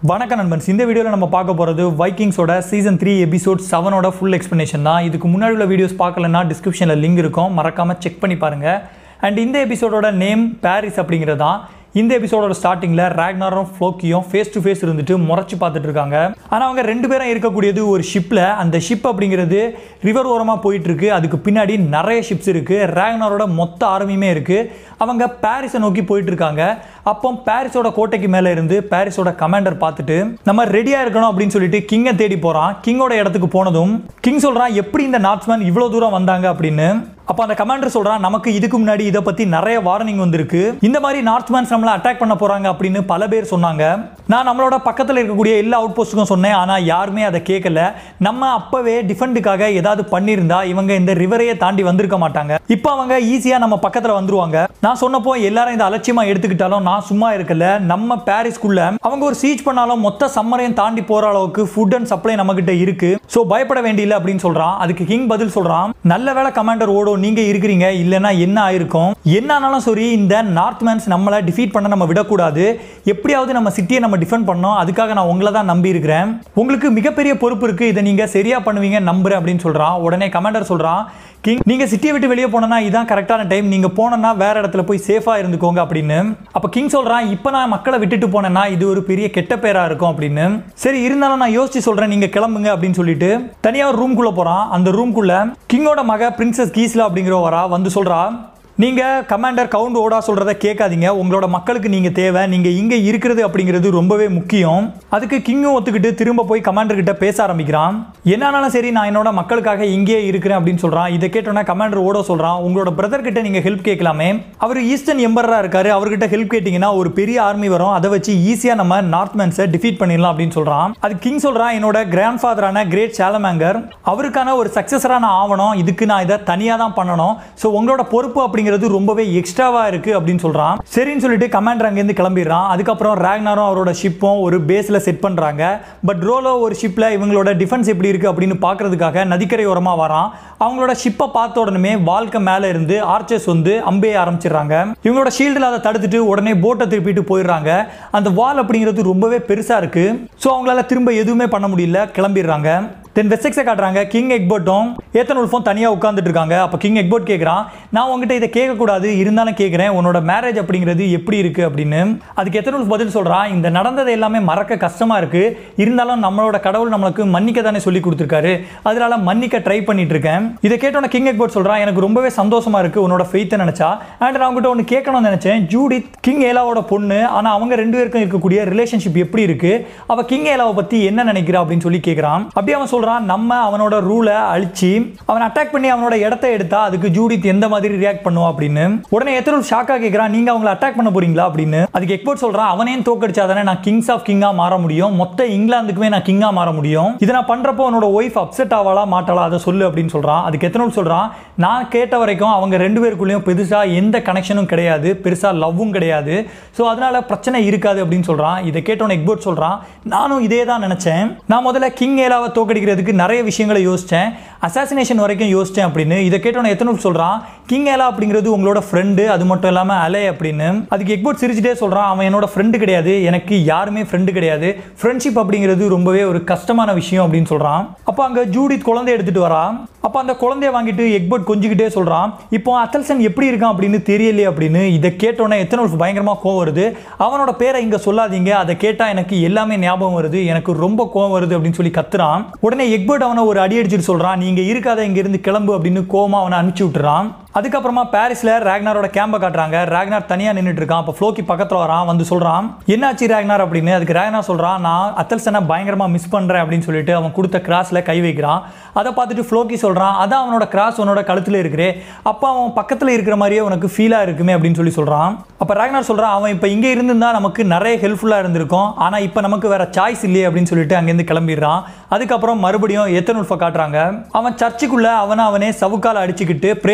வணக்கம் நண்பன்ஸ் இந்த வீடியோவில் நம்ம பார்க்க போகிறது வைக்கிங்ஸோட சீசன் த்ரீ எபிசோட் செவனோட ஃபுல் எக்ஸ்ப்ளனேஷன் தான் இதுக்கு முன்னாடி உள்ள வீடியோஸ் பார்க்கலன்னா டிஸ்கிரிப்ஷனில் லிங்க் இருக்கும் மறக்காமல் செக் பண்ணி பாருங்கள் அண்ட் இந்த எபிசோடோட நேம் பாரிஸ் அப்படிங்கிறது தான் இந்த எபிசோடோட ஸ்டார்டிங்கில் ரேக்னாரும் ஃப்ளோக்கியும் ஃபேஸ் டு ஃபேஸ் இருந்துட்டு முறைச்சு பார்த்துட்டு இருக்காங்க ஆனால் அவங்க ரெண்டு பேரும் இருக்கக்கூடியது ஒரு ஷிப்பில் அந்த ஷிப் அப்படிங்கிறது ரிவர் ஓரமாக போயிட்டு இருக்கு அதுக்கு பின்னாடி நிறைய ஷிப்ஸ் இருக்குது ரேக்னாரோட மொத்த ஆர்மியுமே இருக்குது அவங்க பாரிஸை நோக்கி போயிட்டு இருக்காங்க அப்போ பாரிஸோட கோட்டைக்கு மேலே இருந்து பாரிஸோட கமாண்டர் பார்த்துட்டு நம்ம ரெடியாக இருக்கணும் அப்படின்னு சொல்லிட்டு கிங்கை தேடி போகிறான் கிங்கோட இடத்துக்கு போனதும் கிங் சொல்கிறான் எப்படி இந்த நாட்ஸ்மேன் இவ்வளோ தூரம் வந்தாங்க அப்படின்னு அப்போ அந்த கமாண்டர் சொல்கிறான் நமக்கு இதுக்கு முன்னாடி இதை பற்றி நிறைய வார்னிங் வந்திருக்கு இந்த மாதிரி நார்த்மேன்ஸ் நம்மளை அட்டாக் பண்ண போகிறாங்க அப்படின்னு பல பேர் சொன்னாங்க நான் நம்மளோட பக்கத்தில் இருக்கக்கூடிய எல்லா அவுட் போஸ்ட்டுக்கும் சொன்னேன் ஆனால் யாருமே அதை கேட்கல நம்ம அப்போவே டிஃபெண்டுக்காக ஏதாவது பண்ணியிருந்தா இவங்க இந்த ரிவரையே தாண்டி வந்திருக்க மாட்டாங்க இப்போ அவங்க ஈஸியாக நம்ம பக்கத்தில் வந்துருவாங்க நான் சொன்னப்போ எல்லாரும் இந்த அலட்சியமாக எடுத்துக்கிட்டாலும் நான் சும்மா இருக்கல நம்ம பாரிஸ்குள்ள அவங்க ஒரு சீச் பண்ணாலும் மொத்த சம்மரையும் தாண்டி போகிற அளவுக்கு ஃபுட் அண்ட் சப்ளை நம்மகிட்ட இருக்கு ஸோ பயப்பட வேண்டியில்லை அப்படின்னு சொல்கிறான் அதுக்கு கிங் பதில் சொல்கிறான் நல்ல வேளை கமாண்டர் ஓடும் நீங்க இருக்கிறீங்க இல்லைன்னா என்ன ஆயிருக்கும் என்ன ஆனாலும் சரி இந்த நார்த்மேன்ஸ் நம்மளை டிஃபீட் பண்ண நம்ம விடக்கூடாது எப்படியாவது நம்ம சிட்டியை நம்ம டிஃபெண்ட் பண்ணோம் அதுக்காக நான் உங்களை தான் நம்பி இருக்கிறேன் உங்களுக்கு மிகப்பெரிய பொறுப்பு இருக்கு இதை நீங்க சரியா பண்ணுவீங்க நம்புறேன் அப்படின்னு சொல்றான் உடனே கமாண்டர் சொல்றான் கிங் நீங்க சிட்டியை விட்டு வெளியே போனா இதான் கரெக்டான டைம் நீங்க போனோன்னா வேற இடத்துல போய் சேஃபா இருந்துக்கோங்க அப்படின்னு அப்ப கிங் சொல்றான் இப்போ நான் மக்களை விட்டுட்டு போனேன்னா இது ஒரு பெரிய கெட்ட பேரா இருக்கும் அப்படின்னு சரி இருந்தாலும் நான் யோசிச்சு சொல்றேன் நீங்க கிளம்புங்க அப்படின்னு சொல்லிட்டு தனியா ஒரு ரூம்குள்ள போறான் அந்த ரூம்குள்ள கிங்கோட மக பிரின்சஸ் கீஸ்லா அப்படிங்கிற வரா வந்து சொல்றா நீங்க கமாண்டர் கவுண்ட் ஓடா சொல்றத கேட்காதீங்க உங்களோட மக்களுக்கு நீங்க தேவை நீங்க இங்க இருக்கிறது அப்படிங்கிறது ரொம்பவே முக்கியம் அதுக்கு கிங்கும் ஒத்துக்கிட்டு திரும்ப போய் கமாண்டர் கிட்ட பேச ஆரம்பிக்கிறான் என்னானாலும் சரி நான் என்னோட மக்களுக்காக இங்கேயே இருக்கிறேன் அப்படின்னு சொல்றான் இதை கேட்டோன்னா கமாண்டர் ஓட சொல்றான் உங்களோட பிரதர் கிட்ட நீங்க ஹெல்ப் கேட்கலாமே அவர் ஈஸ்டர்ன் எம்பரரா இருக்காரு அவர்கிட்ட ஹெல்ப் கேட்டீங்கன்னா ஒரு பெரிய ஆர்மி வரும் அதை வச்சு ஈஸியா நம்ம நார்த்மேன்ஸை டிஃபீட் பண்ணிடலாம் அப்படின்னு சொல்றான் அது கிங் சொல்றான் என்னோட கிராண்ட் ஃபாதரான கிரேட் சேலமேங்கர் அவருக்கான ஒரு சக்சஸரா நான் ஆகணும் இதுக்கு நான் இதை தனியா தான் பண்ணணும் ஸோ உங்களோட பொறுப்பு அப்படிங்கிறது ரொம்பவே எக்ஸ்ட்ராவா இருக்கு அப்படின்னு சொல்றான் சரின்னு சொல்லிட்டு கமாண்டர் அங்கேருந்து கிளம்பிடுறான் அதுக்கப்புறம் ரேக்னாரும் அவரோட ஷிப்பும் ஒரு பேஸ்ல செட் பண்றாங்க பட் ரோலோ ஒரு ஷிப்ல இவங்களோட டிஃபென்ஸ் எப்படி இருக்கு அப்படின்னு பார்க்கறதுக்காக நதிக்கரை ஓரமா வரான் அவங்களோட ஷிப்பை பார்த்த உடனே வாழ்க்கை மேலே இருந்து ஆர்ச்சர்ஸ் வந்து அம்பைய ஆரம்பிச்சிடுறாங்க இவங்களோட ஷீல்டில் அதை தடுத்துட்டு உடனே போட்டை திருப்பிட்டு போயிடுறாங்க அந்த வால் அப்படிங்கிறது ரொம்பவே பெருசாக இருக்கு ஸோ அவங்களால திரும்ப எதுவுமே பண்ண முடியல கிளம்பிடுறாங்க தென் வெஸ்டெக்ஸை காட்டுறாங்க கிங் எக்பர்ட்டும் ஏத்தன் உல்ஃபும் தனியாக உட்காந்துட்டு இருக்காங்க அப்போ கிங் எக்பர்ட் கேட்குறான் நான் உங்ககிட்ட இதை கேட்கக்கூடாது இருந்தாலும் கேட்குறேன் உன்னோட மேரேஜ் அப்படிங்கிறது எப்படி இருக்கு அப்படின்னு அதுக்கு எத்தனை உல்ஃப் பதில் சொல்கிறான் இந்த நடந்தது எல்லாமே மறக்க கஷ்டமாக இருக்கு இருந்தாலும் நம்மளோட கடவுள் நம்மளுக்கு மன்னிக்க தானே சொல்லி கொடுத்துருக்காரு அதனால மன்னிக்க ட்ரை பண்ணிட்டு இருக்கேன் இதை கேட்டோன்னே கிங் எக்பர்ட் சொல்கிறான் எனக்கு ரொம்பவே சந்தோஷமா இருக்கு உன்னோட ஃபெய்த்தை நினச்சா அண்ட் நான் உங்ககிட்ட ஒன்று கேட்கணும்னு நினச்சேன் ஜூடித் கிங் ஏலாவோட பொண்ணு ஆனால் அவங்க ரெண்டு பேருக்கும் இருக்கக்கூடிய ரிலேஷன்ஷிப் எப்படி இருக்கு அவ கிங் ஏலாவை பற்றி என்ன நினைக்கிறா அப்படின்னு சொல்லி கேட்குறான் அப்படியே அவன் சொல்கிறான் நம்ம அவனோட ரூலை அழிச்சு அவன் அட்டாக் பண்ணி அவனோட இடத்த எடுத்தா அதுக்கு ஜூடித் எந்த மாதிரி ரியாக்ட் பண்ணுவான் அப்படின்னு உடனே எத்தனை ஷாக்கா கேட்குறான் நீங்க அவங்கள அட்டாக் பண்ண போறீங்களா அப்படின்னு அதுக்கு எக்ஸ்போர்ட் சொல்றான் அவனே தோக்கடிச்சா தானே நான் கிங்ஸ் ஆஃப் கிங்கா மாற முடியும் மொத்த இங்கிலாந்துக்குமே நான் கிங்கா மாற முடியும் இதை நான் பண்றப்போ அவனோட ஒய்ஃப் அப்செட் ஆவாளா மாட்டாளா அதை சொல்லு அப்படின்னு சொல்றான் அதுக்கு எத்தனை சொல்றான் நான் கேட்ட வரைக்கும் அவங்க ரெண்டு பேருக்குள்ளேயும் பெருசா எந்த கனெக்ஷனும் கிடையாது பெருசா லவ்வும் கிடையாது ஸோ அதனால பிரச்சனை இருக்காது அப்படின்னு சொல்றான் இதை கேட்டவன எக்போர்ட் சொல்றான் நானும் இதே தான் நினைச்சேன் நான் முதல்ல கிங் ஏலாவை தோக்கடிக்கிறதுக்கு நிறைய விஷயங்களை யோசித்தேன் அசாசினேஷன் வரைக்கும் யோசித்தேன் அப்படின்னு இதை கேட்டோன்னே எத்தனை சொல்கிறான் கிங் ஏலா அப்படிங்கிறது உங்களோட ஃப்ரெண்டு அது மட்டும் இல்லாமல் அலை அப்படின்னு அதுக்கு எக்போர்ட் சிரிச்சுட்டே சொல்கிறான் அவன் என்னோட ஃப்ரெண்டு கிடையாது எனக்கு யாருமே ஃப்ரெண்டு கிடையாது ஃப்ரெண்ட்ஷிப் அப்படிங்கிறது ரொம்பவே ஒரு கஷ்டமான விஷயம் அப்படின்னு சொல்கிறான் அப்போ அங்கே ஜூடித் குழந்தை எடுத்துகிட்டு வரா அப்போ அந்த குழந்தைய வாங்கிட்டு எக்போர்ட் கொஞ்சிக்கிட்டே சொல்கிறான் இப்போ அத்தல்சன் எப்படி இருக்கான் அப்படின்னு தெரியலையே அப்படின்னு இதை கேட்டோன்னே எத்தனை பயங்கரமாக கோவம் வருது அவனோட பேரை இங்கே சொல்லாதீங்க அதை கேட்டால் எனக்கு எல்லாமே ஞாபகம் வருது எனக்கு ரொம்ப கோவம் வருது அப்படின்னு சொல்லி கத்துறான் உடனே எக்பர்ட் அவனை ஒரு அடி அடிச்சுட்டு சொல்றான் நீங்க இருக்காத இங்க இருந்து கிளம்பு அப்படின்னு கோமா அவனை அனுப்பிச்சு விட்டுறான் அதுக்கப்புறமா பாரிஸ்ல ரேக்னாரோட கேம்ப காட்டுறாங்க ரேக்னார் தனியா நின்றுட்டு இருக்கான் அப்போ ஃப்ளோக்கி பக்கத்துல வரான் வந்து சொல்றான் என்னாச்சு ரேக்னார் அப்படின்னு அதுக்கு ரேக்னார் சொல்றான் நான் அத்தல்சனை பயங்கரமா மிஸ் பண்றேன் அப்படின்னு சொல்லிட்டு அவன் கொடுத்த கிராஸ்ல கை வைக்கிறான் அதை பார்த்துட்டு ஃப்ளோக்கி சொல்றான் அதான் அவனோட கிராஸ் உன்னோட கழுத்துல இருக்கிறே அப்போ அவன் பக்கத்துல இருக்கிற மாதிரியே உனக்கு ஃபீலா இருக்குமே அப்படின்னு சொல்லி சொல்றான் அப்போ ரேக்னார் சொல்றான் அவன் இப்போ இங்கே இருந்திருந்தா நமக்கு நிறைய ஹெல்ப்ஃபுல்லா இருந்திருக்கும் ஆனா இப்போ நமக்கு வேற சாய்ஸ் இல்லையே அப்படின்னு சொல்லிட்டு அங்கேருந்து கிளம்பிடுறான் அதுக்கப்புறம் மறுபடியும் எத்தனுல்ஃபை காட்டுறாங்க அவன் சர்ச்சுக்குள்ள அவனை அவனே சவுக்கால அடிச்சுக்கிட்டு ப்ரேயர் பண்ணிட்டு இருக்கான்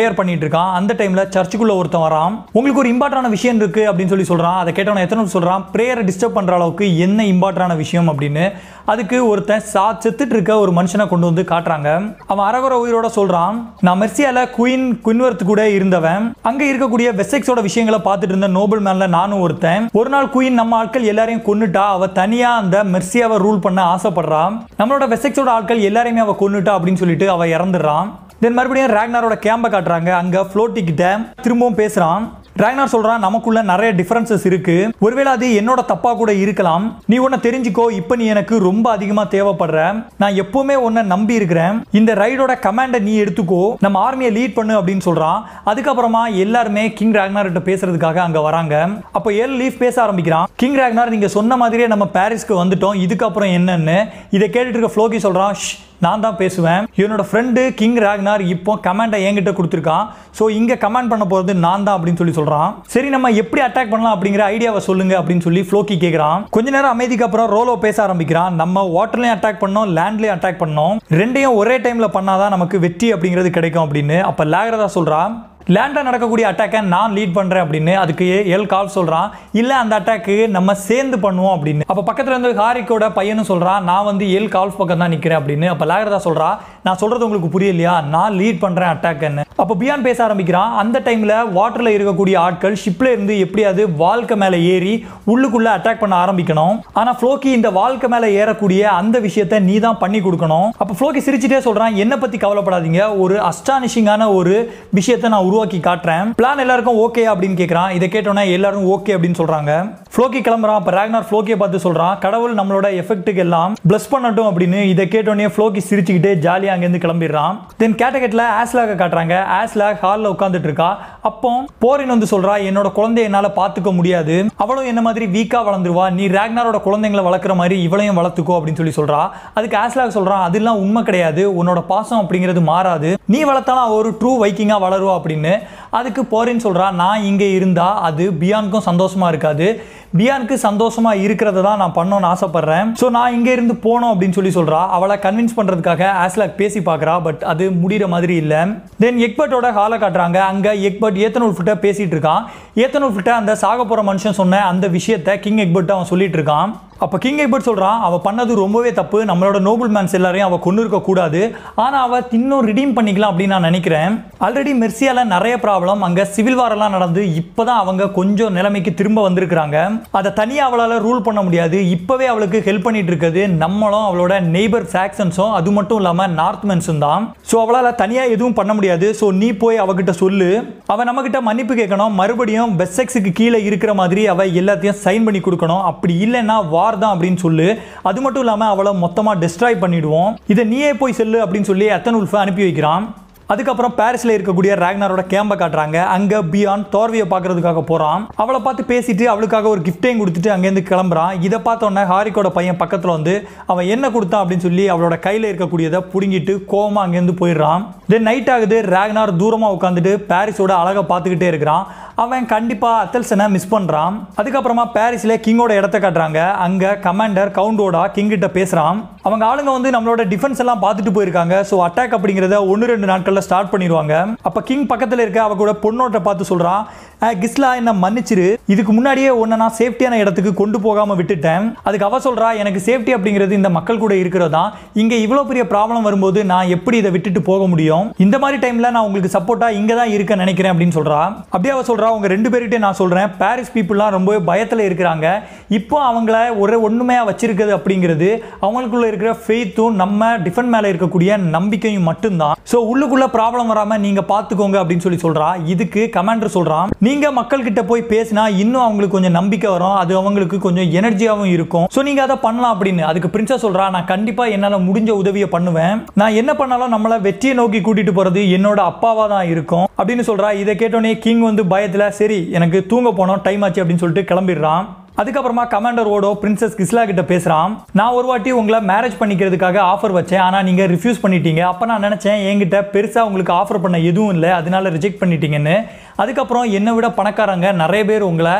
இருக்கான் அந்த டைம்ல சர்ச்சுக்குள்ள ஒருத்தன் வரான் உங்களுக்கு ஒரு இம்பார்ட்டான விஷயம் இருக்கு அப்படின்னு சொல்லி சொல்றான் அதை கேட்டவன எத்தனை சொல்றான் ப்ரேயரை டிஸ்டர்ப் பண்ற அளவுக்கு என்ன இம்பார்ட்டான விஷயம் அப்படின்னு அதுக்கு ஒருத்தன் சா செத்துட்டு இருக்க ஒரு மனுஷனை கொண்டு வந்து காட்டுறாங்க அவன் அரகுற உயிரோட சொல்றான் நான் மெர்சியால குயின் குயின்வர்த் கூட இருந்தவன் அங்க இருக்கக்கூடிய வெசெக்ஸோட விஷயங்களை பார்த்துட்டு இருந்த நோபல் மேன்ல நானும் ஒருத்தன் ஒரு நாள் குயின் நம்ம ஆட்கள் எல்லாரையும் கொன்னுட்டா அவ தனியா அந்த மெர்சியாவை ரூல் பண்ண ஆசைப்படுறான் நம்மளோட வெசெக்ஸோட ஆட்கள் எல்லாரையுமே அவ கொன்னுட்டா அப்படின்னு சொல்லிட்டு அவ இறந்துடுறான் தென் மறுபடியும் ரேக்னாரோட கேம்பை காட்டுறாங்க அங்க ஃப்ளோட்டி கிட்ட திரும்பவும் பேசுறான் ரேக்னார் சொல்றான் நமக்குள்ள நிறைய டிஃபரன்சஸ் இருக்கு ஒருவேளை அது என்னோட தப்பா கூட இருக்கலாம் நீ உன்னை தெரிஞ்சுக்கோ இப்போ நீ எனக்கு ரொம்ப அதிகமா தேவைப்படுற நான் எப்பவுமே உன்னை நம்பி இருக்கிறேன் இந்த ரைடோட கமாண்டை நீ எடுத்துக்கோ நம்ம ஆர்மியை லீட் பண்ணு அப்படின்னு சொல்றான் அதுக்கப்புறமா எல்லாருமே கிங் ரேக்னார் கிட்ட பேசுறதுக்காக அங்க வராங்க அப்போ ஏல் லீஃப் பேச ஆரம்பிக்கிறான் கிங் ரேக்னார் நீங்க சொன்ன மாதிரியே நம்ம பாரிஸ்க்கு வந்துட்டோம் இதுக்கப்புறம் என்னன்னு இதை கேட்டுட்டு இருக்க ஃப்ளோகி சொல்றான் "ஷ், நான் தான் பேசுவேன் என்னோட ஃப்ரெண்டு கிங் ராக்னார் இப்போ கமாண்டை என்கிட்ட கொடுத்துருக்கான் ஸோ இங்கே கமாண்ட் பண்ண போகிறது நான் தான் அப்படின்னு சொல்லி சொல்கிறான் சரி நம்ம எப்படி அட்டாக் பண்ணலாம் அப்படிங்கிற ஐடியாவை சொல்லுங்க அப்படின்னு சொல்லி ஃப்ளோக்கி கேட்குறான் கொஞ்ச நேரம் அமைதிக்கு அப்புறம் ரோலோ பேச ஆரம்பிக்கிறான் நம்ம வாட்டர்லையும் அட்டாக் பண்ணோம் லேண்ட்லையும் அட்டாக் பண்ணோம் ரெண்டையும் ஒரே டைமில் பண்ணாதான் நமக்கு வெற்றி அப்படிங்கிறது கிடைக்கும் அப்படின்னு அப்போ லேகரதா சொல்கிறான் லேண்டில் நடக்கக்கூடிய அட்டாக்கை நான் லீட் பண்ணுறேன் அப்படின்னு அதுக்கு எல் கால் சொல்கிறான் இல்லை அந்த அட்டாக்கு நம்ம சேர்ந்து பண்ணுவோம் அப்படின்னு அப்போ பக்கத்தில் இருந்து ஹாரிக்கோட பையனும் சொல்கிறான் நான் வந்து எல் கால்ஸ் பக்கம் தான் நிற்கிறேன் அப்படின்னு அப்போ லேகரதா சொல்கிறா நான் சொல்கிறது உங்களுக்கு புரியலையா நான் லீட் பண்ணுறேன் அட்டாக்குன்னு அப்போ பியான் பேச ஆரம்பிக்கிறான் அந்த டைமில் வாட்டரில் இருக்கக்கூடிய ஆட்கள் ஷிப்பில் இருந்து எப்படியாவது வாழ்க்கை மேலே ஏறி உள்ளுக்குள்ளே அட்டாக் பண்ண ஆரம்பிக்கணும் ஆனால் ஃப்ளோக்கி இந்த வாழ்க்கை மேலே ஏறக்கூடிய அந்த விஷயத்தை நீ தான் பண்ணி கொடுக்கணும் அப்போ ஃப்ளோக்கி சிரிச்சிட்டே சொல்கிறான் என்னை பற்றி கவலைப்படாதீங்க ஒரு அஸ்டானிஷிங்கான ஒரு விஷயத்தை நான் உருவாக்கி காட்டுறேன் பிளான் எல்லாருக்கும் ஓகே அப்படின்னு கேட்குறான் இதை கேட்டோன்னே எல்லாரும் ஓகே அப்படின்னு சொல்கிறாங்க ஃப்ளோக்கி கிளம்புறான் அப்போ ரேக்னார் ஃப்ளோக்கியை பார்த்து சொல்கிறான் கடவுள் நம்மளோட எஃபெக்ட்டுக்கு எல்லாம் ப்ளஸ் பண்ணட்டும் அப்படின்னு இதை கேட்டோன்னே ஃப்ளோக்கி சிரிச்சுக்கிட்டே ஜாலியாக அங்கேருந்து கிளம்பிடுறான் தென் கேட்டகெட்டில் ஆஸ்லாக காட்டுறாங்க ஆஸ்லாக் ஹாலில் உட்காந்துட்டு இருக்கா அப்போ போரின் வந்து சொல்றா என்னோட குழந்தைய என்னால் பார்த்துக்க முடியாது அவளும் என்ன மாதிரி வீக்காக வளர்ந்துருவா நீ ரேக்னாரோட குழந்தைங்களை வளர்க்குற மாதிரி இவளையும் வளர்த்துக்கோ அப்படின்னு சொல்லி சொல்றா அதுக்கு ஆஸ்லாக் சொல்றான் அதெல்லாம் உண்மை கிடையாது உன்னோட பாசம் அப்படிங்கிறது மாறாது நீ வளர்த்தாலும் அவ ஒரு ட்ரூ வைக்கிங்காக வளருவா அப்படின்னு அதுக்கு போரின் சொல்றா நான் இங்கே இருந்தா அது பியானுக்கும் சந்தோஷமா இருக்காது பியானுக்கு சந்தோஷமா இருக்கிறத தான் நான் பண்ணணும்னு ஆசைப்படுறேன் ஸோ நான் இங்கே இருந்து போனோம் அப்படின்னு சொல்லி சொல்றா அவளை கன்வின்ஸ் பண்றதுக்காக ஆஸ்லாக் பேசி பார்க்கறா பட் அது முடிகிற மாதிரி இல்லை தென் எக்பர்ட்டோட ஹாலை காட்டுறாங்க அங்க எக்பர்ட் ஏத்தனூர் ஃபிட்ட பேசிட்டு இருக்கான் ஏத்தனூர் ஃபிட்ட அந்த சாக போற மனுஷன் சொன்ன அந்த விஷயத்த கிங் எக்பர்ட் அவன் சொல்லிட்டு இருக்கான் அப்போ கிங் எக்பர்ட் சொல்றான் அவ பண்ணது ரொம்பவே தப்பு நம்மளோட நோபல் மேன்ஸ் எல்லாரையும் அவ கொண்டு இருக்க கூடாது ஆனா அவ இன்னும் ரிடீம் பண்ணிக்கலாம் அப்படின்னு நான் நினைக்கிறேன் ஆல்ரெடி மெர்சியால நிறைய ப்ராப்ளம் அங்க சிவில் வாரெல்லாம் நடந்து இப்பதான் அவங்க கொஞ்சம் நிலைமைக்கு திரும்ப வந்திருக்கிறாங்க அதை தனியாக அவளால் ரூல் பண்ண முடியாது இப்போவே அவளுக்கு ஹெல்ப் பண்ணிட்டு இருக்குது நம்மளும் அவளோட நெய்பர் சாக்சன்ஸும் அது மட்டும் இல்லாமல் நார்த்மென்ஸும் தான் ஸோ அவளால் தனியாக எதுவும் பண்ண முடியாது ஸோ நீ போய் அவகிட்ட சொல்லு அவன் நம்மகிட்ட மன்னிப்பு கேட்கணும் மறுபடியும் பெஸ்ஸெக்ஸுக்கு கீழே இருக்கிற மாதிரி அவ எல்லாத்தையும் சைன் பண்ணி கொடுக்கணும் அப்படி இல்லைன்னா வார் தான் அப்படின்னு சொல்லு அது மட்டும் இல்லாமல் அவளை மொத்தமாக டெஸ்ட்ராய் பண்ணிடுவோம் இதை நீயே போய் செல்லு அப்படின்னு சொல்லி அத்தன் உல்ஃபை அனுப்பி வைக்கிறான் அதுக்கப்புறம் பாரிஸ்ல இருக்கக்கூடிய ராக்னாரோட கேம்பை காட்டுறாங்க அங்க பியான் தோர்வியை பார்க்கறதுக்காக போறான் அவளை பார்த்து பேசிட்டு அவளுக்காக ஒரு கிஃப்டையும் கொடுத்துட்டு அங்கேருந்து கிளம்புறான் இதை பார்த்தோன்னே ஹாரிக்கோட பையன் பக்கத்தில் வந்து அவன் என்ன கொடுத்தான் அப்படின்னு சொல்லி அவளோட கையில் இருக்கக்கூடியதை பிடுங்கிட்டு கோவமா அங்கேருந்து போயிடுறான் தென் நைட் ஆகுது ராக்னார் தூரமாக உட்காந்துட்டு பாரிஸோட அழகை பார்த்துக்கிட்டே இருக்கிறான் அவன் கண்டிப்பாக அத்தல்சனை மிஸ் பண்ணுறான் அதுக்கப்புறமா பாரிஸில் கிங்கோட இடத்த காட்டுறாங்க அங்கே கமாண்டர் கவுண்டோடா கிங் கிட்ட பேசுகிறான் அவங்க ஆளுங்க வந்து நம்மளோட டிஃபென்ஸ் எல்லாம் பார்த்துட்டு போயிருக்காங்க ஸோ அட்டாக் அப்படிங்கிறத ஒன்று ரெண்டு நாட்களில் ஸ்டார்ட் பண்ணிடுவாங்க அப்போ கிங் பக்கத்தில் இருக்க அவ கூட பொண்ணோட்ட பார்த்து சொல்கிறான் கிஸ்லா என்ன மன்னிச்சிரு இதுக்கு முன்னாடியே உன்னை நான் சேஃப்டியான இடத்துக்கு கொண்டு போகாமல் விட்டுட்டேன் அதுக்கு அவ சொல்கிறா எனக்கு சேஃப்டி அப்படிங்கிறது இந்த மக்கள் கூட இருக்கிறதா இங்கே இவ்வளோ பெரிய ப்ராப்ளம் வரும்போது நான் எப்படி இதை விட்டுட்டு போக முடியும் இந்த மாதிரி டைமில் நான் உங்களுக்கு சப்போர்ட்டாக இங்கே தான் இருக்க நினைக்கிறேன் அப்படின்னு சொல்கிறா அப்படியே அவ சொல்கிறா அவங்க ரெண்டு பேர்கிட்டே நான் சொல்கிறேன் பாரிஸ் பீப்புளெலாம் ரொம்பவே பயத்தில் இருக்கிறாங்க இப்போ அவங்கள ஒரு ஒன்றுமே வச்சிருக்கிறது அப்படிங்கிறது அவங்களுக்குள்ள இருக்கிற ஃபெய்த்தும் நம்ம டிஃபெண்ட் மேலே இருக்கக்கூடிய நம்பிக்கையும் மட்டும்தான் ஸோ உள்ளுக்குள்ள ப்ராப்ளம் வராமல் நீங்கள் பார்த்துக்கோங்க அப்படின்னு சொல்லி சொல்கிறா இதுக்கு கமாண்டர் சொல்கிறான் நீங்கள் மக்கள்கிட்ட போய் பேசினா இன்னும் அவங்களுக்கு கொஞ்சம் நம்பிக்கை வரும் அது அவங்களுக்கு கொஞ்சம் எனர்ஜியாகவும் இருக்கும் ஸோ நீங்கள் அதை பண்ணலாம் அப்படின்னு அதுக்கு பிரின்சஸ் சொல்கிறா நான் கண்டிப்பாக என்னால் முடிஞ்ச உதவியை பண்ணுவேன் நான் என்ன பண்ணாலும் நம்மளை வெற்றியை நோக்கி கூட்டிட்டு போகிறது என்னோட அப்பாவாக தான் இருக்கும் அப்படின்னு சொல்கிறா இதை கேட்டோன்னே கிங் வந்து பயத்தில் சரி எனக்கு தூங்க போனோம் டைம் ஆச்சு அப்படின்னு சொல்லிட்டு கிளம்பிடுறான் அதுக்கப்புறமா கமாண்டர் ஓடோ பிரின்சஸ் கிஸ்லா கிட்ட பேசுறான் நான் ஒரு வாட்டி உங்களை மேரேஜ் பண்ணிக்கிறதுக்காக ஆஃபர் வச்சேன் ஆனால் நீங்கள் ரிஃப்யூஸ் பண்ணிட்டீங்க அப்போ நான் நினச்சேன் என்கிட்ட பெருசாக உங்களுக்கு ஆஃபர் பண்ண எதுவும் இல்லை அதனால ரிஜெக்ட் பண்ணிட்டீங்கன்னு அதுக்கப்புறம் என்னை விட பணக்காரங்க நிறைய பேர் உங்களை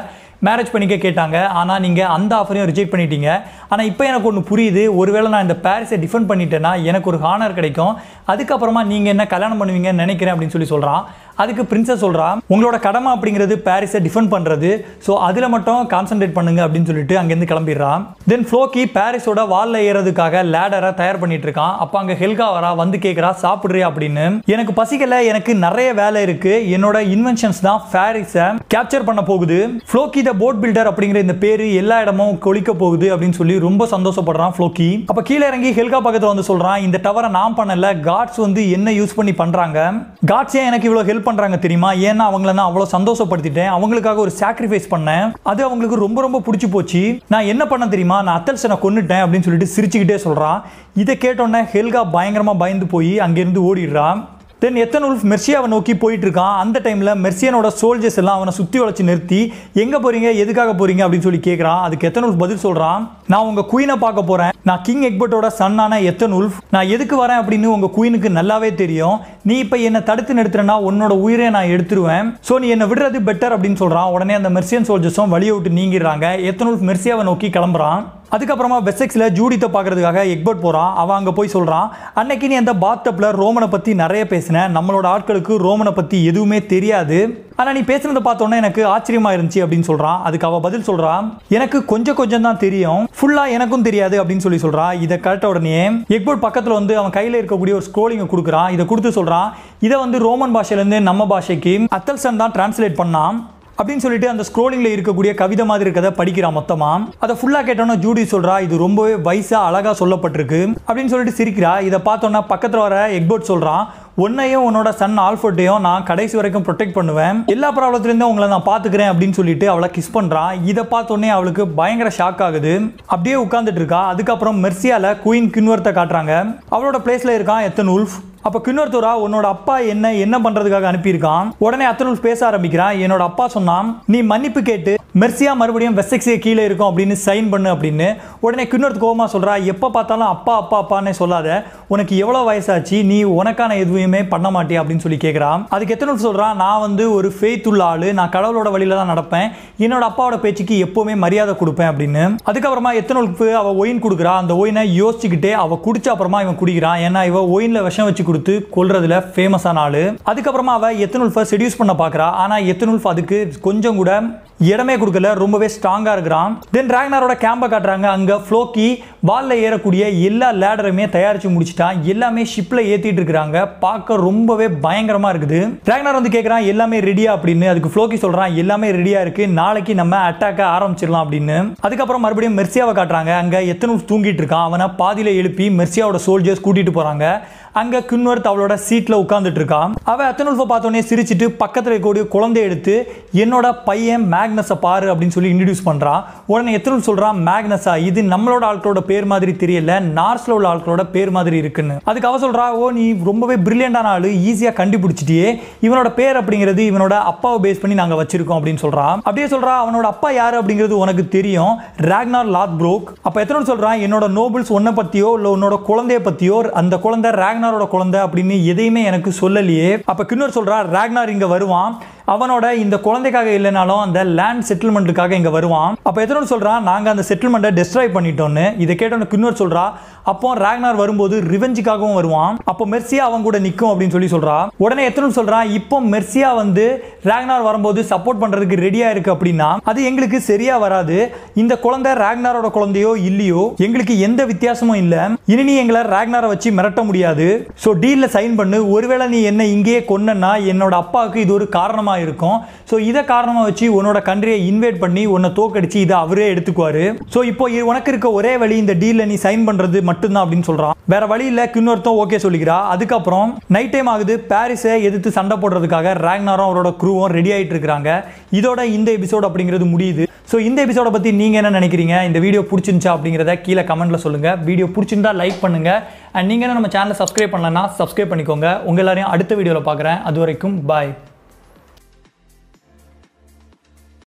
மேரேஜ் பண்ணிக்க கேட்டாங்க ஆனால் நீங்கள் அந்த ஆஃபரையும் ரிஜெக்ட் பண்ணிட்டீங்க ஆனால் இப்போ எனக்கு ஒன்று புரியுது ஒருவேளை நான் இந்த பாரிஸை டிஃபெண்ட் பண்ணிட்டேன்னா எனக்கு ஒரு ஹானர் கிடைக்கும் அதுக்கப்புறமா நீங்கள் என்ன கல்யாணம் பண்ணுவீங்கன்னு நினைக்கிறேன் அப்படின்னு சொல்லி சொல்கிறான் அதுக்கு பிரின்சஸ் சொல்கிறா உங்களோட கடமை அப்படிங்கிறது பாரிஸை டிஃபெண்ட் பண்ணுறது ஸோ அதில் மட்டும் கான்சென்ட்ரேட் பண்ணுங்க அப்படின்னு சொல்லிட்டு அங்கேருந்து கிளம்பிடுறான் தென் ஃப்ளோக்கி பாரிஸோட வாலில் ஏறதுக்காக லேடரை தயார் பண்ணிட்டு இருக்கான் அப்போ அங்கே ஹெல்கா வரா வந்து கேட்குறா சாப்பிட்றியா அப்படின்னு எனக்கு பசிக்கல எனக்கு நிறைய வேலை இருக்கு என்னோட இன்வென்ஷன்ஸ் தான் பாரிஸை கேப்சர் பண்ண போகுது ஃப்ளோக்கி த போட் பில்டர் அப்படிங்கிற இந்த பேரு எல்லா இடமும் கொளிக்க போகுது அப்படின்னு சொல்லி ரொம்ப சந்தோஷப்படுறான் ஃப்ளோக்கி அப்போ கீழே இறங்கி ஹெல்கா பக்கத்தில் வந்து சொல்றான் இந்த டவரை நான் பண்ணல காட்ஸ் வந்து என்ன யூஸ் பண்ணி பண்றாங்க காட்ஸ் ஏன் எனக்கு இவ்வளோ ஹெல்ப் பண்றாங்க தெரியுமா ஏன்னா அவங்கள நான் அவ்வளோ சந்தோஷப்படுத்திட்டேன் அவங்களுக்காக ஒரு சாக்ரிஃபைஸ் பண்ணேன் அது அவங்களுக்கு ரொம்ப ரொம்ப பிடிச்சி போச்சு நான் என்ன பண்ண தெரியுமா நான் அத்தல்சனை கொன்னுட்டேன் அப்படின்னு சொல்லிட்டு சிரிச்சுக்கிட்டே சொல்றான் இதை கேட்டோன்னே ஹெல்கா பயங்கரமா பயந்து போய் அங்கேருந்து ஓடிடுறான் தென் எத்தன் உல்ஃப் மெர்சியாவை நோக்கி போயிட்டு இருக்கான் அந்த டைமில் மெர்சியனோட சோல்ஜர்ஸ் எல்லாம் அவனை சுற்றி வளைச்சு நிறுத்தி எங்கே போறீங்க எதுக்காக போறீங்க அப்படின்னு சொல்லி கேட்குறான் அதுக்கு எத்தன் உல்ஃப் பதில் சொல்கிறான் நான் உங்கள் குயினை பார்க்க போகிறேன் நான் கிங் எக்பர்ட்டோட சன்னான எத்தன் உல்ஃப் நான் எதுக்கு வரேன் அப்படின்னு உங்கள் குயினுக்கு நல்லாவே தெரியும் நீ இப்போ என்னை தடுத்து நிறுத்துறேன்னா உன்னோட உயிரை நான் எடுத்துருவேன் ஸோ நீ என்னை விடுறது பெட்டர் அப்படின்னு சொல்கிறான் உடனே அந்த மெர்சியன் சோல்ஜர்ஸும் வழியை விட்டு நீங்கிடுறாங்க எத்தன் உல்ஃப் மெர்சியாவை நோக்கி கிளம்புறான் அதுக்கப்புறமா வெசெக்ஸில் ஜூடித்தை பார்க்கறதுக்காக எக்பர்ட் போகிறான் அவன் அங்கே போய் சொல்கிறான் அன்னைக்கு நீ அந்த பாத்தப்பில் ரோமனை பற்றி நிறைய பேசின நம்மளோட ஆட்களுக்கு ரோமனை பற்றி எதுவுமே தெரியாது ஆனால் நீ பேசுனதை பார்த்தோன்னே எனக்கு ஆச்சரியமா இருந்துச்சு அப்படின்னு சொல்கிறான் அதுக்கு அவள் பதில் சொல்கிறான் எனக்கு கொஞ்சம் கொஞ்சம் தான் தெரியும் ஃபுல்லாக எனக்கும் தெரியாது அப்படின்னு சொல்லி சொல்கிறா இதை கரெக்ட உடனே எக்போர்ட் பக்கத்தில் வந்து அவன் கையில் இருக்கக்கூடிய ஒரு ஸ்க்ரோலிங்கை கொடுக்குறான் இதை கொடுத்து சொல்கிறான் இதை வந்து ரோமன் பாஷையிலேருந்து நம்ம பாஷைக்கு அத்தல்சன் தான் டிரான்ஸ்லேட் பண்ணான் அப்படின்னு சொல்லிட்டு அந்த ஸ்க்ரோலிங்கில் இருக்கக்கூடிய கவிதை மாதிரி இருக்கிறத படிக்கிறான் மொத்தமாக அதை ஃபுல்லாக கேட்டோன்னா ஜூடி சொல்கிறா இது ரொம்பவே வயசாக அழகாக சொல்லப்பட்டிருக்கு அப்படின்னு சொல்லிட்டு சிரிக்கிறா இதை பார்த்தோன்னா பக்கத்தில் வர எக்போர்ட் சொல்கிறான் உன்னையும் உன்னோட சன் ஆல்ஃபர்ட்டையும் நான் கடைசி வரைக்கும் ப்ரொடெக்ட் பண்ணுவேன் எல்லா ப்ராப்ளத்துலேருந்தும் உங்களை நான் பார்த்துக்கிறேன் அப்படின்னு சொல்லிட்டு அவளை கிஸ் பண்ணுறான் இதை பார்த்தோன்னே அவளுக்கு பயங்கர ஷாக் ஆகுது அப்படியே உட்காந்துட்டு இருக்கா அதுக்கப்புறம் மெர்சியால குயின் கின்வர்த்தை காட்டுறாங்க அவளோட பிளேஸில் இருக்கான் எத்தன் உல்ஃப் அப்போ கின்னொருத்தரா உன்னோட அப்பா என்ன என்ன பண்றதுக்காக அனுப்பியிருக்கான் உடனே அத்தனுல் பேச ஆரம்பிக்கிறான் என்னோட அப்பா சொன்னான் நீ மன்னிப்பு கேட்டு மெர்சியா மறுபடியும் வெஸ்டெக்ஸே கீழே இருக்கும் அப்படின்னு சைன் பண்ணு அப்படின்னு உடனே கின்னொருத்து கோவமா சொல்றா எப்போ பார்த்தாலும் அப்பா அப்பா அப்பான்னு சொல்லாத உனக்கு எவ்வளோ வயசாச்சு நீ உனக்கான எதுவுமே பண்ண மாட்டியா அப்படின்னு சொல்லி கேட்குறான் அதுக்கு எத்தனை சொல்றான் நான் வந்து ஒரு ஃபெய்த் உள்ள ஆளு நான் கடவுளோட வழியில தான் நடப்பேன் என்னோட அப்பாவோட பேச்சுக்கு எப்பவுமே மரியாதை கொடுப்பேன் அப்படின்னு அதுக்கப்புறமா எத்தனோல்ஃபு அவ ஒயின் கொடுக்குறா அந்த ஒயினை யோசிச்சுக்கிட்டே அவ குடிச்ச அப்புறமா இவன் குடிக்கிறான் ஏன்னா இவ ஒயின்ல விஷம் வச்சு கொடுத்து கொல்றதுல ஃபேமஸான ஆளு அதுக்கப்புறமா அவ எத்தனுல்ஃபை செடியூஸ் பண்ண பார்க்கறா ஆனா எத்தனுல்ஃப் அதுக்கு கொஞ்சம் கூட இடமே கொடுக்கல ரொம்பவே ஸ்ட்ராங்காக இருக்கிறான் தென் ராக்னாரோட கேம்பை காட்டுறாங்க அங்கே ஃப்ளோக்கி வாலில் ஏறக்கூடிய எல்லா லேடருமே தயாரித்து முடிச்சிட்டான் எல்லாமே ஷிப்பில் ஏற்றிட்டு இருக்கிறாங்க பார்க்க ரொம்பவே பயங்கரமாக இருக்குது ராக்னார் வந்து கேட்குறான் எல்லாமே ரெடியா அப்படின்னு அதுக்கு ஃப்ளோக்கி சொல்கிறான் எல்லாமே ரெடியாக இருக்குது நாளைக்கு நம்ம அட்டாக்க ஆரம்பிச்சிடலாம் அப்படின்னு அதுக்கப்புறம் மறுபடியும் மெர்சியாவை காட்டுறாங்க அங்கே எத்தனை தூங்கிட்டு இருக்கான் அவனை பாதியில் எழுப்பி மெர்சியாவோட சோல்ஜர்ஸ் கூட்டிகிட்டு போகிறாங்க அங்க குன்வர்த் அவளோட சீட்ல உட்கார்ந்துட்டு இருக்கான் அவ அத்தனுல்ஃபை பார்த்தோன்னே சிரிச்சிட்டு பக்கத்துல இருக்கக்கூடிய குழந்தைய எடுத்து என்னோட பையன் மேக்னஸை பாரு அப்படின்னு சொல்லி இன்ட்ரடியூஸ் பண்றான் உடனே எத்தனுல் சொல்றான் மேக்னஸா இது நம்மளோட ஆட்களோட பேர் மாதிரி தெரியல நார்ஸ்ல உள்ள ஆட்களோட பேர் மாதிரி இருக்குன்னு அதுக்கு அவ சொல்றா ஓ நீ ரொம்பவே பிரில்லியண்டான ஆளு ஈஸியா கண்டுபிடிச்சிட்டியே இவனோட பேர் அப்படிங்கிறது இவனோட அப்பாவை பேஸ் பண்ணி நாங்க வச்சிருக்கோம் அப்படின்னு சொல்றான் அப்படியே சொல்றா அவனோட அப்பா யாரு அப்படிங்கிறது உனக்கு தெரியும் ராக்னார் லாத் ப்ரோக் அப்ப எத்தனை சொல்றான் என்னோட நோபல்ஸ் உன்னை பத்தியோ இல்ல உன்னோட குழந்தைய பத்தியோ அந்த குழந்தை ராக்னாரோட குழந்தை அப்படின்னு எதையுமே எனக்கு சொல்லலையே அப்ப கின்னர் சொல்றா ராக்னார் இங்க வருவான் அவனோட இந்த குழந்தைக்காக இல்லைனாலும் அந்த லேண்ட் செட்டில்மெண்ட்டுக்காக இங்க வருவான் அப்ப எத்தனை சொல்றான் நாங்க அந்த செட்டில்மெண்ட்டை டெஸ்ட்ராய் பண்ணிட்டோம்னு இதை கேட்டோன்னு கின்னர் சொல்றா அப்போ ராக்னார் வரும்போது ரிவெஞ்சுக்காகவும் வருவான் அப்போ மெர்சியா அவன் கூட நிற்கும் அப்படின்னு சொல்லி சொல்றா உடனே எத்தனை சொல்றான் இப்போ மெர்சியா வந்து ராக்னார் வரும்போது சப்போர்ட் பண்றதுக்கு ரெடியா இருக்கு அப்படின்னா அது எங்களுக்கு சரியா வராது இந்த குழந்தை ராக்னாரோட குழந்தையோ இல்லையோ எங்களுக்கு எந்த வித்தியாசமும் இல்ல இனி நீ எங்களை ராக்னாரை வச்சு மிரட்ட முடியாது ஸோ டீல்ல சைன் பண்ணு ஒருவேளை நீ என்ன இங்கேயே கொன்னனா என்னோட அப்பாவுக்கு இது ஒரு காரணமா இருக்கும் ஸோ இதை காரணமா வச்சு உன்னோட கண்ட்ரியை இன்வைட் பண்ணி உன்னை தோக்கடிச்சு இதை அவரே எடுத்துக்குவாரு ஸோ இப்போ இது உனக்கு இருக்க ஒரே வழி இந்த டீல்ல நீ சைன் பண்றது மட்டும்தான் அப்படின்னு சொல்றான் வேற வழி இல்ல கின்னொருத்தம் ஓகே சொல்லிக்கிறா அதுக்கப்புறம் நைட் டைம் ஆகுது பாரிஸை எதிர்த்து சண்டை போடுறதுக்காக ராக்னாரும் அவரோட க்ரூவும் ரெடி ஆயிட்டு இருக்காங்க இதோட இந்த எபிசோட் அப்படிங்கிறது முடியுது ஸோ இந்த எபிசோட பத்தி நீங்க என்ன நினைக்கிறீங்க இந்த வீடியோ பிடிச்சிருந்துச்சா அப்படிங்கிறத கீழே கமெண்ட்ல சொல்லுங்க வீடியோ பிடிச்சிருந்தா லைக் பண்ணுங்க அண்ட் நீங்க என்ன நம்ம சேனலை சப்ஸ்கிரைப் பண்ணலன்னா சப்ஸ்கிரைப் பண்ணிக்கோங்க உங்க எல்லாரையும் அடுத்த வீடியோவில் பார்க்குறேன் அது வரைக்கும் பாய்